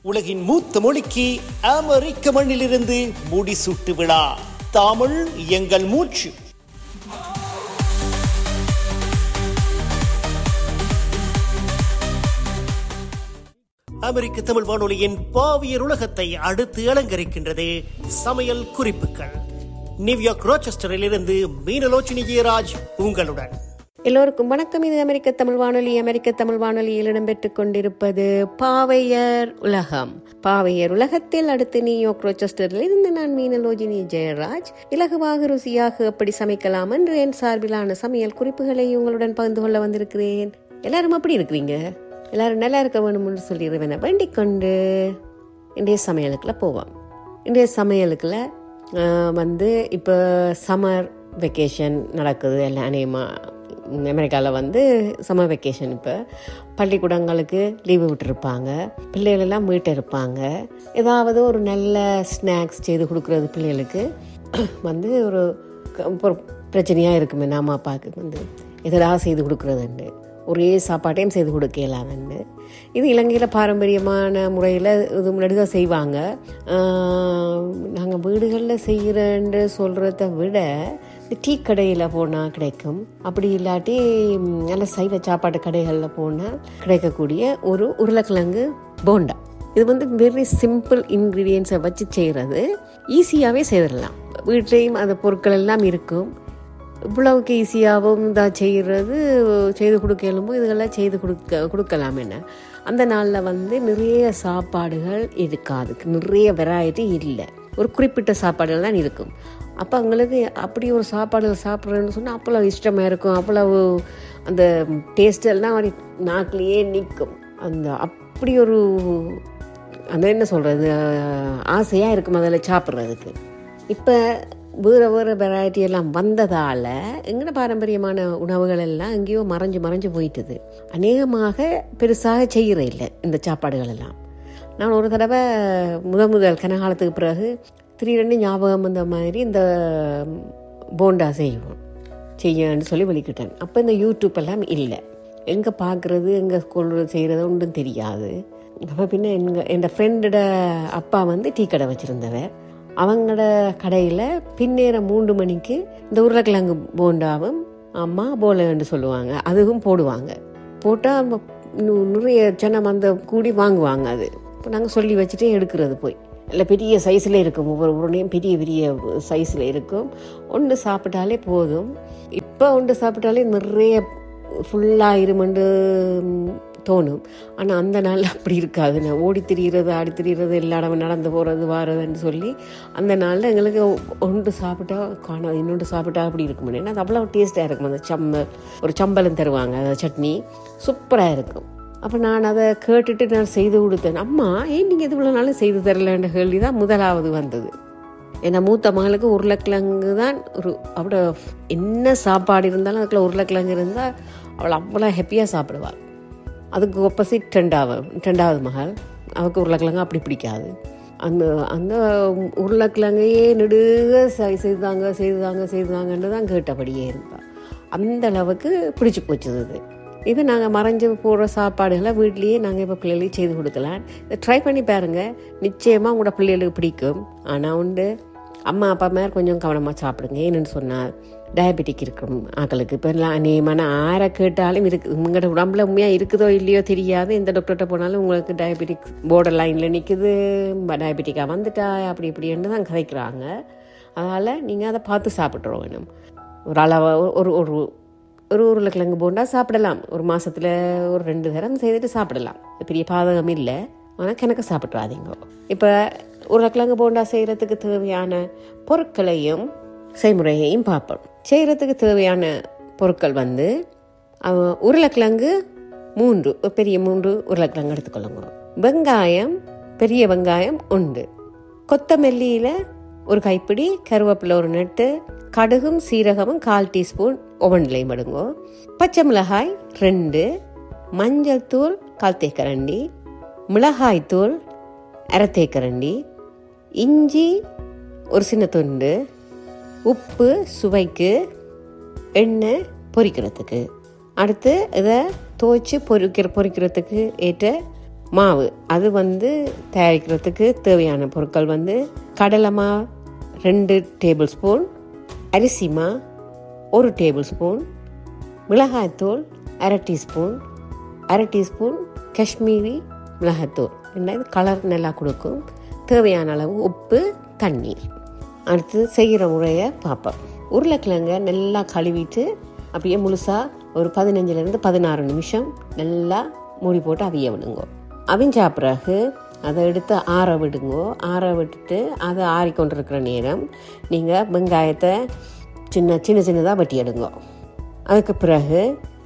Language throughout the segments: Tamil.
உலகின் மூத்த மொழிக்கு அமெரிக்க மண்ணிலிருந்து முடிசூட்டு விழா தமிழ் எங்கள் மூச்சு அமெரிக்க தமிழ் வானொலியின் பாவியர் உலகத்தை அடுத்து அலங்கரிக்கின்றது சமையல் குறிப்புகள் நியூயார்க் ரோச்செஸ்டரில் இருந்து மீனலோச்சினி ஜெயராஜ் உங்களுடன் எல்லோருக்கும் வணக்கம் இது அமெரிக்க தமிழ் வானொலி அமெரிக்க தமிழ் வானொலியில் இடம்பெற்றுக் கொண்டிருப்பது பாவையர் உலகம் பாவையர் உலகத்தில் அடுத்து நியூயார்க் ரோச்செஸ்டரில் இருந்து நான் மீனலோஜினி ஜெயராஜ் இலகுவாக ருசியாக எப்படி சமைக்கலாம் என்று என் சார்பிலான சமையல் குறிப்புகளை உங்களுடன் பகிர்ந்து கொள்ள வந்திருக்கிறேன் எல்லாரும் அப்படி இருக்கிறீங்க எல்லாரும் நல்லா இருக்க வேணும்னு சொல்லிடுவேன் வேண்டிக் கொண்டு இன்றைய சமையலுக்குள்ள போவோம் இன்றைய சமையலுக்குள்ள ஆஹ், வந்து இப்போ சம்மர் வெக்கேஷன் நடக்குது எல்லாம் அநேகமாக அமெரிக்காவில் வந்து சம்மர் வெக்கேஷன் இப்போ பள்ளிக்கூடங்களுக்கு லீவு விட்டுருப்பாங்க பிள்ளைகள் எல்லாம் வீட்டில் இருப்பாங்க ஏதாவது ஒரு நல்ல ஸ்நாக்ஸ் செய்து கொடுக்குறது பிள்ளைகளுக்கு வந்து ஒரு க- ஒரு பிரச்சனையாக இருக்குமே அம்மா அப்பாவுக்கு வந்து எதாவது செய்து கொடுக்குறதுண்டு ஒரே சாப்பாட்டையும் செய்து கொடுக்கலான்னு இது இலங்கையில் பாரம்பரியமான முறையில் இது முன்னாடி தான் செய்வாங்க நாங்கள் வீடுகளில் செய்கிறேன்னு சொல்கிறத விட இந்த டீ கடையில் போனால் கிடைக்கும் அப்படி இல்லாட்டி ம், நல்ல சைவ சாப்பாட்டு கடைகளில் போனால் கிடைக்கக்கூடிய ஒரு உருளைக்கிழங்கு போண்டா இது வந்து வெரி சிம்பிள் இன்க்ரீடியன்ஸை வச்சு செய்கிறது ஈஸியாகவே செய்திடலாம் வீட்லேயும் அந்த பொருட்கள் எல்லாம் இருக்கும் இவ்வளவுக்கு ஈஸியாகவும் தான் செய்கிறது செய்து கொடுக்கலுமோ இதெல்லாம் செய்து கொடுக்க கொடுக்கலாம் என்ன அந்த நாளில் வந்து நிறைய சாப்பாடுகள் இருக்காது நிறைய வெரைட்டி இல்லை ஒரு குறிப்பிட்ட சாப்பாடுகள் தான் இருக்கும் அப்போ அவங்களுக்கு அப்படி ஒரு சாப்பாடுகள் சாப்பிட்றேன்னு சொன்னால் அவ்வளோ இஷ்டமாக இருக்கும் அவ்வளவு அந்த டேஸ்ட் எல்லாம் அப்படி நாக்கிலேயே நிற்கும் அந்த அப்படி ஒரு அந்த என்ன சொல்கிறது ஆசையாக இருக்கும் அதில் சாப்பிட்றதுக்கு இப்போ வேறு வேறு வெரைட்டி எல்லாம் வந்ததால் எங்கட பாரம்பரியமான உணவுகள் எல்லாம் எங்கேயோ மறைஞ்சு மறைஞ்சு போயிட்டுது அநேகமாக பெருசாக செய்கிற இல்லை இந்த சாப்பாடுகள் எல்லாம் நான் ஒரு தடவை முத முதல் கனகாலத்துக்கு பிறகு திடீரென்று ஞாபகம் வந்த மாதிரி இந்த போண்டா செய்வோம் செய்யன்னு சொல்லி வெளிக்கிட்டேன் அப்போ இந்த யூடியூப் எல்லாம் இல்லை எங்கே பார்க்குறது எங்கே கொள்வது செய்கிறது ஒன்றும் தெரியாது அப்போ பின்ன எங்கள் என் ஃப்ரெண்டோட அப்பா வந்து டீ கடை வச்சுருந்தவர் அவங்களோட கடையில் பின்னேற மூன்று மணிக்கு இந்த உருளைக்கிழங்கு போண்டாவும் அம்மா போலன்னு சொல்லுவாங்க அதுவும் போடுவாங்க போட்டால் நிறைய ஜனம் அந்த கூடி வாங்குவாங்க அது இப்போ நாங்கள் சொல்லி வச்சுட்டே எடுக்கிறது போய் இல்லை பெரிய சைஸில் இருக்கும் ஒவ்வொரு உருளையும் பெரிய பெரிய சைஸில் இருக்கும் ஒன்று சாப்பிட்டாலே போதும் இப்போ ஒன்று சாப்பிட்டாலே நிறைய ஃபுல்லாக இருமண்டு தோணும் ஆனால் அந்த நாளில் அப்படி இருக்காது நான் ஓடி திரிகிறது ஆடி திரிகிறது எல்லா இடமும் நடந்து போகிறது வாரதுன்னு சொல்லி அந்த நாளில் எங்களுக்கு ஒன்று சாப்பிட்டா காணாது இன்னொன்று சாப்பிட்டா அப்படி இருக்கும் ஏன்னா அது அவ்வளோ டேஸ்ட்டாக இருக்கும் அந்த சம்பல் ஒரு சம்பளம் தருவாங்க அந்த சட்னி சூப்பராக இருக்கும் அப்போ நான் அதை கேட்டுட்டு நான் செய்து கொடுத்தேன் அம்மா ஏன் நீங்கள் இது இவ்வளோ நாளும் செய்து தரலன்ற கேள்வி தான் முதலாவது வந்தது ஏன்னா மூத்த மகளுக்கு உருளைக்கிழங்கு தான் ஒரு அவட என்ன சாப்பாடு இருந்தாலும் அதுக்குள்ள உருளைக்கிழங்கு இருந்தால் அவள் அவ்வளோ ஹாப்பியாக சாப்பிடுவாள் அதுக்கு ஒப்போசிட் ரெண்டாவது ரெண்டாவது மகள் அவൾക്ക് உருளைக்கிழங்கு அப்படி பிடிக்காது அந்த அந்த உருளைக்கிழங்கையே நெடுக செய்- செய்தாங்க செய்தாங்க செய்தாங்கன்னு தான் கேட்டபடியே இருந்தாள் அந்த அளவுக்கு பிடிச்சி போச்சுது இது இது நாங்கள் மறைஞ்சு போடுற சாப்பாடுகளை வீட்லேயே நாங்கள் இப்போ பிள்ளைகளுக்கு செய்து கொடுக்கலாம் இதை ட்ரை பண்ணி பாருங்கள் நிச்சயமாக உங்களோட பிள்ளைகளுக்கு பிடிக்கும் ஆனால் உண்டு அம்மா அப்பா மேலே கொஞ்சம் கவனமாக சாப்பிடுங்க ஏன்னு சொன்னால் டயபெட்டிக் இருக்கும் ஆக்களுக்கு இப்போ எல்லாம் அநேகமான ஆரை கேட்டாலும் இருக்கு உங்களோட உடம்புல உண்மையாக இருக்குதோ இல்லையோ தெரியாது எந்த டாக்டர்கிட்ட போனாலும் உங்களுக்கு டயபெட்டிக் போர்டர் லைனில் நிற்குது டயபெட்டிக்காக வந்துட்டா அப்படி இப்படின்னு தான் கதைக்கிறாங்க அதனால் நீங்கள் அதை பார்த்து சாப்பிட்ற வேணும் ஒரு அளவு ஒரு ஒரு ஒரு உருளைக்கிழங்கு போண்டா சாப்பிடலாம் ஒரு மாசத்துல ஒரு ரெண்டு தரம் செய்துட்டு சாப்பிடலாம் இது பெரிய பாதகம் இல்லை ஆனால் கிணக்க சாப்பிட்றாதீங்க இப்போ உருளைக்கிழங்கு போண்டா செய்கிறதுக்கு தேவையான பொருட்களையும் செய்முறையையும் பார்ப்போம் செய்கிறதுக்கு தேவையான பொருட்கள் வந்து அஹ், உருளைக்கிழங்கு மூன்று ஒரு பெரிய மூன்று உருளைக்கிழங்கு எடுத்துக்கொள்ளுங்க வெங்காயம் பெரிய வெங்காயம் உண்டு கொத்தமல்லியில் ஒரு கைப்பிடி கருவேப்பிலை ஒரு நட்டு கடுகும் சீரகமும் கால் டீஸ்பூன் ஓவன்லையும் மடுங்கோ பச்சை மிளகாய் ரெண்டு மஞ்சள் தூள் கால் தேக்கரண்டி மிளகாய் தூள் அரை தேக்கரண்டி இஞ்சி ஒரு சின்ன துண்டு உப்பு சுவைக்கு எண்ணெய் பொரிக்கிறதுக்கு அடுத்து இதை துவைச்சு பொரிக்கிற பொரிக்கிறதுக்கு ஏற்ற மாவு அது வந்து தயாரிக்கிறதுக்கு தேவையான பொருட்கள் வந்து கடலை மாவு ரெண்டு டேபிள் ஸ்பூன் அரிசி மா ஒரு டேபிள் ஸ்பூன் மிளகாய்த்தூள் அரை டீஸ்பூன் அரை டீஸ்பூன் காஷ்மீரி மிளகாய்த்தூள் என்ன இது கலர் நல்லா கொடுக்கும் தேவையான அளவு உப்பு தண்ணீர் அடுத்து செய்கிற முறையை பார்ப்போம் உருளைக்கிழங்க நல்லா கழுவிட்டு அப்படியே முழுசாக ஒரு பதினஞ்சுலேருந்து பதினாறு நிமிஷம் நல்லா மூடி போட்டு அவிய விடுங்க அவிஞ்சா பிறகு அதை எடுத்து ஆற விடுங்கோ ஆற விட்டுட்டு அதை ஆறிக்கொண்டிருக்கிற நேரம் நீங்கள் வெங்காயத்தை சின்ன சின்ன சின்னதாக வெட்டி எடுங்க அதுக்கு பிறகு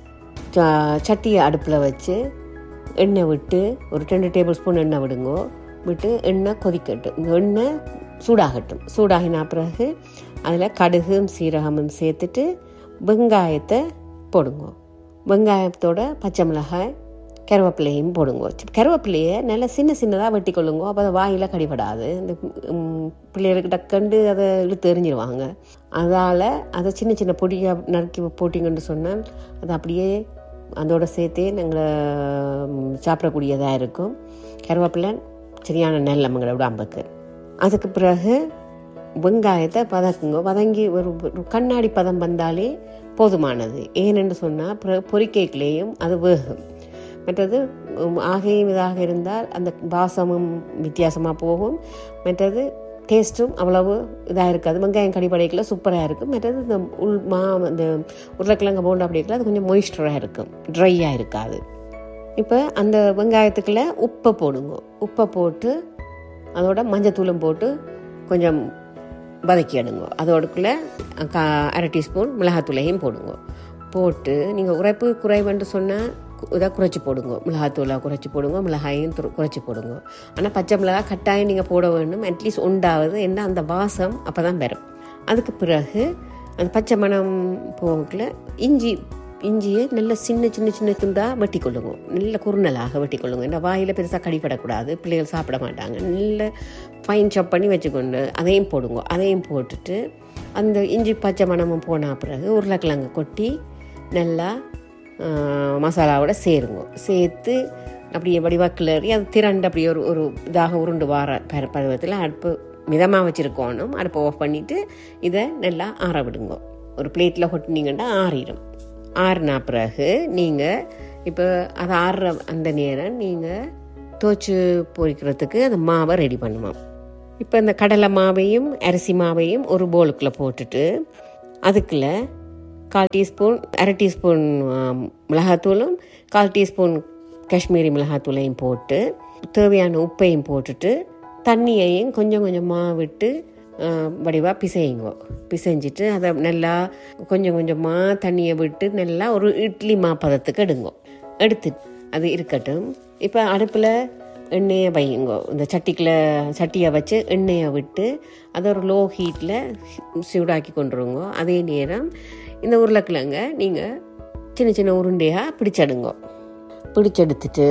ச- சட்டியை அடுப்பில் வச்சு எண்ணெய் விட்டு ஒரு ரெண்டு டேபிள் ஸ்பூன் எண்ணெய் விடுங்கோ விட்டு எண்ணெய் கொதிக்கட்டும் இந்த எண்ணெய் சூடாகட்டும் சூடாகின பிறகு அதில் கடுகும் சீரகமும் சேர்த்துட்டு வெங்காயத்தை போடுங்க வெங்காயத்தோட பச்சை மிளகாய் கருவேப்பிலையும் போடுங்க சி- கருவேப்பிலையை நல்லா சின்ன சின்னதாக வெட்டி கொள்ளுங்க அப்போ அது வாயில் கடிபடாது இந்த ம், பிள்ளைகளுக்கு டக்கண்டு அதை இழுத்து எறிஞ்சிருவாங்க அதால் அதை சின்ன சின்ன பொடியாக நறுக்கி போட்டிங்கன்னு சொன்னால் அது அப்படியே அதோட சேர்த்தே நாங்கள் சாப்பிடக்கூடியதாக இருக்கும் கருவேப்பிலை சரியான நல்ல எங்களோட உடம்புக்கு அதுக்கு பிறகு வெங்காயத்தை வதக்குங்க வதங்கி ஒரு ஒரு கண்ணாடி பதம் வந்தாலே போதுமானது ஏனென்று சொன்னால் பிறகு பொரிக்கைக்குள்ளேயும் அது வேகும் மற்றது உம், ஆகையும் இதாக இருந்தால் அந்த வாசமும் வித்தியாசமாக போகும் மற்றது டேஸ்ட்டும் அவ்வளவு இதாக இருக்காது வெங்காயம் கடிப்படைக்குள்ள சூப்பராக இருக்கும் மற்றது இந்த உள் மா இந்த உருளைக்கிழங்கு போண்டா அப்படிக்கல அது கொஞ்சம் மொய்ஸ்டராக இருக்கும் ட்ரையாக இருக்காது இப்போ அந்த வெங்காயத்துக்குள்ள உப்பை போடுங்க உப்பை போட்டு அதோட மஞ்சத்தூளும் போட்டு கொஞ்சம் வதக்கி எடுங்க அதோடக்குள்ள கா அரை டீஸ்பூன் மிளகாத்தூளையும் போடுங்க போட்டு நீங்கள் உரைப்பு குறைவுன்னு சொன்னால் இதை குறைச்சி போடுங்க மிளகாத்தூளை குறைச்சி போடுங்க மிளகாயும் துரு- குறைச்சி போடுங்க ஆனால் பச்சை மிளகாய் கட்டாயம் நீங்கள் போட வேண்டும் அட்லீஸ்ட் உண்டாவது என்ன அந்த வாசம் அப்போ தான் வரும் அதுக்கு பிறகு அந்த பச்சை மணம் போகல இஞ்சி இஞ்சியை நல்ல சின்ன சின்ன சின்ன துண்டாக வெட்டி கொள்ளுங்க நல்ல குறுநலாக வெட்டி கொள்ளுங்க இந்த வாயில் பெருசாக கடிப்படக்கூடாது பிள்ளைகள் சாப்பிட மாட்டாங்க நல்ல ஃபைன் சாப் பண்ணி வச்சுக்கொண்டு அதையும் போடுங்க அதையும் போட்டுட்டு அந்த இஞ்சி பச்சை மணமும் போன பிறகு உருளைக்கிழங்கு கொட்டி நல்லா ஆ, மசாலாவோட சேருங்க சேர்த்து அப்படியே வடிவாக கிளறி அது திரண்டு அப்படியே ஒரு ஒரு இதாக உருண்டு வார பரு பருவத்தில் அடுப்பு மிதமாக வச்சுருக்கணும் அடுப்பை ஆஃப் பண்ணிவிட்டு இதை நல்லா ஆற விடுங்க ஒரு பிளேட்டில் கொட்டினீங்கன்னா ஆறிடும் ஆறின பிறகு நீங்கள் இப்போ அது ஆறுற அந்த நேரம் நீங்கள் தோச்சு பொரிக்கிறதுக்கு அந்த மாவை ரெடி பண்ணுவோம் இப்போ இந்த கடலை மாவையும் அரிசி மாவையும் ஒரு போலுக்குள்ளே போட்டுட்டு அதுக்குள்ள கால் டீஸ்பூன் அரை டீஸ்பூன் ஆம், மிளகாத்தூளும் கால் டீஸ்பூன் காஷ்மீரி மிளகாத்தூளையும் போட்டு தேவையான உப்பையும் போட்டுட்டு தண்ணியையும் கொஞ்சம் கொஞ்சமாக விட்டு வடிவாக பிசையுங்க பிசைஞ்சிட்டு அதை நல்லா கொஞ்சம் கொஞ்சமாக தண்ணியை விட்டு நல்லா ஒரு இட்லி மாப்பதத்துக்கு எடுங்க எடுத்து அது இருக்கட்டும் இப்போ அடுப்பில் எண்ணெயை வையுங்க இந்த சட்டிக்குள்ள சட்டியை வச்சு எண்ணெயை விட்டு அதை ஒரு லோ ஹீட்டில் சூடாக்கி கொண்டுருங்க அதே நேரம் இந்த உருளைக்கிழங்க நீங்கள் சின்ன சின்ன உருண்டையாக பிடிச்செடுங்க பிடிச்செடுத்துட்டு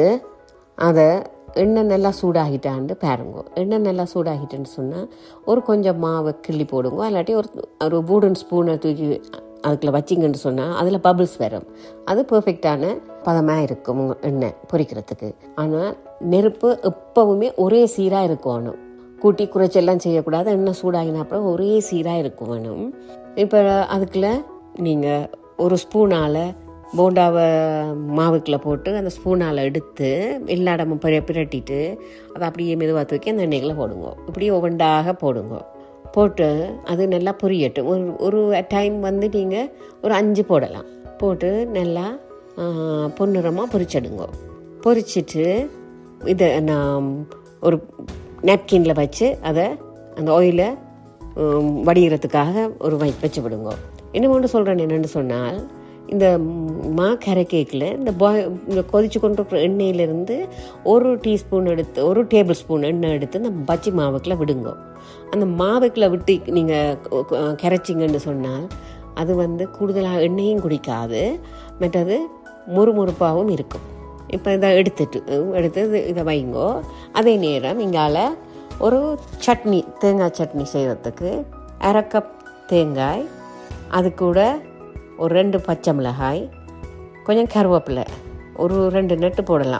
அதை எண்ணெய் நல்லா சூடாகிட்டான்னு பாருங்க எண்ணெய் நல்லா சூடாகிட்டுன்னு சொன்னால் ஒரு கொஞ்சம் மாவை கிள்ளி போடுங்க இல்லாட்டி ஒரு ஒரு வூடன் ஸ்பூனை தூக்கி அதுக்குள்ள வச்சிங்கன்னு சொன்னால் அதில் பபிள்ஸ் வரும் அது பெர்ஃபெக்டான பதமாக இருக்கும் உங்க எண்ணெய் பொரிக்கிறதுக்கு ஆனால் நெருப்பு எப்பவுமே ஒரே சீராக இருக்கணும் கூட்டி குறைச்செல்லாம் செய்யக்கூடாது எண்ணெய் சூடாகின அப்புறம் ஒரே சீராக இருக்கும் வேணும் இப்போ அதுக்குள்ள நீங்கள் ஒரு ஸ்பூனால் போண்டாவை மாவுக்குள்ள போட்டு அந்த ஸ்பூனால் எடுத்து எல்லா இடமும் பிர பிரட்டிட்டு அதை அப்படியே மெதுவாக தூக்கி அந்த எண்ணெய்களை போடுங்க இப்படி ஒவ்வொன்றாக போடுங்க போட்டு அது நல்லா பொரியட்டும் ஒரு ஒரு டைம் வந்து நீங்கள் ஒரு அஞ்சு போடலாம் போட்டு நல்லா பொன்னிறமாக பொரிச்சிடுங்க பொரிச்சிட்டு இதை நான் ஒரு நாப்கினில் வச்சு அதை அந்த ஆயிலை வடிகிறதுக்காக ஒரு வை வச்சு விடுங்க இன்னும் ஒன்று சொல்கிறேன் என்னென்னு சொன்னால் இந்த மா கரை கேக்கில் இந்த பாய் இந்த கொதிச்சு கொண்டு இருக்கிற எண்ணெயிலேருந்து ஒரு டீஸ்பூன் எடுத்து ஒரு டேபிள் ஸ்பூன் எண்ணெய் எடுத்து இந்த பஜ்ஜி மாவுக்குள்ள விடுங்க அந்த மாவுக்குள்ள விட்டு நீங்கள் கரைச்சிங்கன்னு சொன்னால் அது வந்து கூடுதலாக எண்ணெயும் குடிக்காது மற்றது முறுமுறுப்பாகவும் இருக்கும் இப்போ இதை எடுத்துட்டு எடுத்து இது- இதை வைங்கோ அதே நேரம் இங்கால ஒரு சட்னி தேங்காய் சட்னி செய்கிறதுக்கு அரை கப் தேங்காய் அது கூட ஒரு ரெண்டு பச்சை மிளகாய் கொஞ்சம் கருவேப்பிலை ஒரு ரெண்டு நெட்டு போடலாம்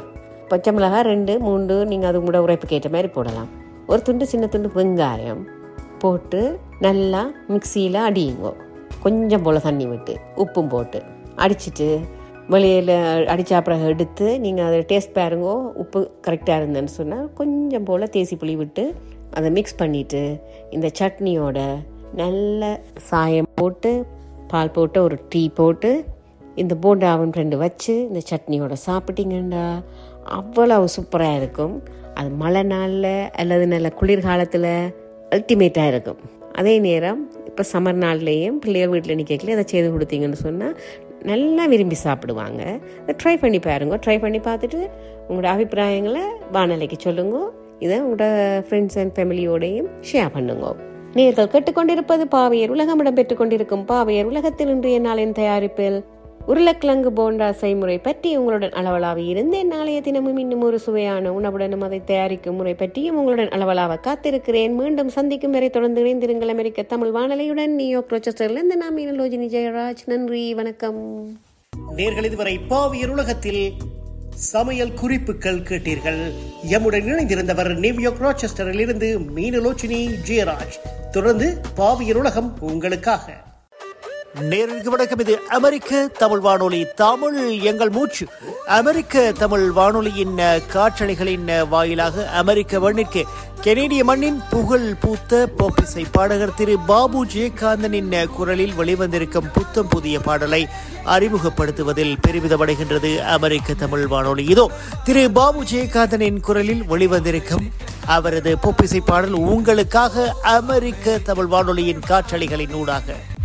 பச்சை மிளகாய் ரெண்டு மூன்று நீங்கள் அது கூட உரைப்புக்கு ஏற்ற மாதிரி போடலாம் ஒரு துண்டு சின்ன துண்டு வெங்காயம் போட்டு நல்லா மிக்சியில் அடியுங்கோ கொஞ்சம் போல் தண்ணி விட்டு உப்பும் போட்டு அடிச்சிட்டு வெளியில் அடித்த பிறகு எடுத்து நீங்கள் அதை டேஸ்ட் பாருங்கோ உப்பு கரெக்டாக இருந்தேன்னு சொன்னால் கொஞ்சம் போல் தேசி புளி விட்டு அதை மிக்ஸ் பண்ணிவிட்டு இந்த சட்னியோட நல்ல சாயம் போட்டு பால் போட்டு ஒரு டீ போட்டு இந்த போண்டாவும் ரெண்டு வச்சு இந்த சட்னியோட சாப்பிட்டீங்கண்டா அவ்வளவு சூப்பராக இருக்கும் அது மழை நாளில் அல்லது நல்ல குளிர்காலத்தில் அல்டிமேட்டாக இருக்கும் அதே நேரம் இப்போ சம்மர் நாள்லேயும் பிள்ளைகள் வீட்டில் நிற்கல அதை செய்து கொடுத்தீங்கன்னு சொன்னால் நல்லா விரும்பி சாப்பிடுவாங்க இதை ட்ரை பண்ணி பாருங்க ட்ரை பண்ணி பார்த்துட்டு உங்களோட அபிப்பிராயங்களை வானலைக்கு சொல்லுங்க இதை உங்களோட ஃப்ரெண்ட்ஸ் அண்ட் ஃபேமிலியோடையும் ஷேர் பண்ணுங்க நேர்கள் கேட்டுக்கொண்டிருப்பது பாவையர் உலகம் இடம்பெற்றுக் கொண்டிருக்கும் பாவையர் உலகத்தில் இன்றைய நாளின் தயாரிப்பில் உருளைக்கிழங்கு போண்டா செய்முறை பற்றி உங்களுடன் அளவலாவி இருந்தேன் நாளைய தினமும் இன்னும் ஒரு சுவையான உணவுடனும் அதை தயாரிக்கும் முறை பற்றியும் உங்களுடன் அளவலாக காத்திருக்கிறேன் மீண்டும் சந்திக்கும் வரை தொடர்ந்து இணைந்திருங்கள் அமெரிக்க தமிழ் வானொலியுடன் நியூயார்க் ரோச்சஸ்டர்லேருந்து நான் மீனலோஜினி ஜெயராஜ் நன்றி வணக்கம் நேர்கள் இதுவரை பாவியர் உலகத்தில் சமையல் குறிப்புகள் கேட்டீர்கள் எம்முடன் இணைந்திருந்தவர் நியூயார்க் ராச்செஸ்டரில் இருந்து மீனலோச்சினி ஜெயராஜ் தொடர்ந்து பாவியர் உலகம் உங்களுக்காக நேருக்கு வணக்கம் இது அமெரிக்க தமிழ் வானொலி தமிழ் எங்கள் மூச்சு அமெரிக்க தமிழ் வானொலியின் அஹ், காற்றலைகளின் அஹ், வாயிலாக அமெரிக்க மண்ணிற்கு கெனேடிய மண்ணின் புகழ் பூத்த போப்பிசை பாடகர் திரு பாபு ஜெயகாந்தனின் அஹ், குரலில் வெளிவந்திருக்கும் புத்தம் புதிய பாடலை அறிமுகப்படுத்துவதில் பெருமிதமடைகின்றது அமெரிக்க தமிழ் வானொலி இதோ திரு பாபு ஜெயகாந்தனின் குரலில் வெளிவந்திருக்கும் அவரது பொப்பிசை பாடல் உங்களுக்காக அமெரிக்க தமிழ் வானொலியின் காற்றலைகளின் ஊடாக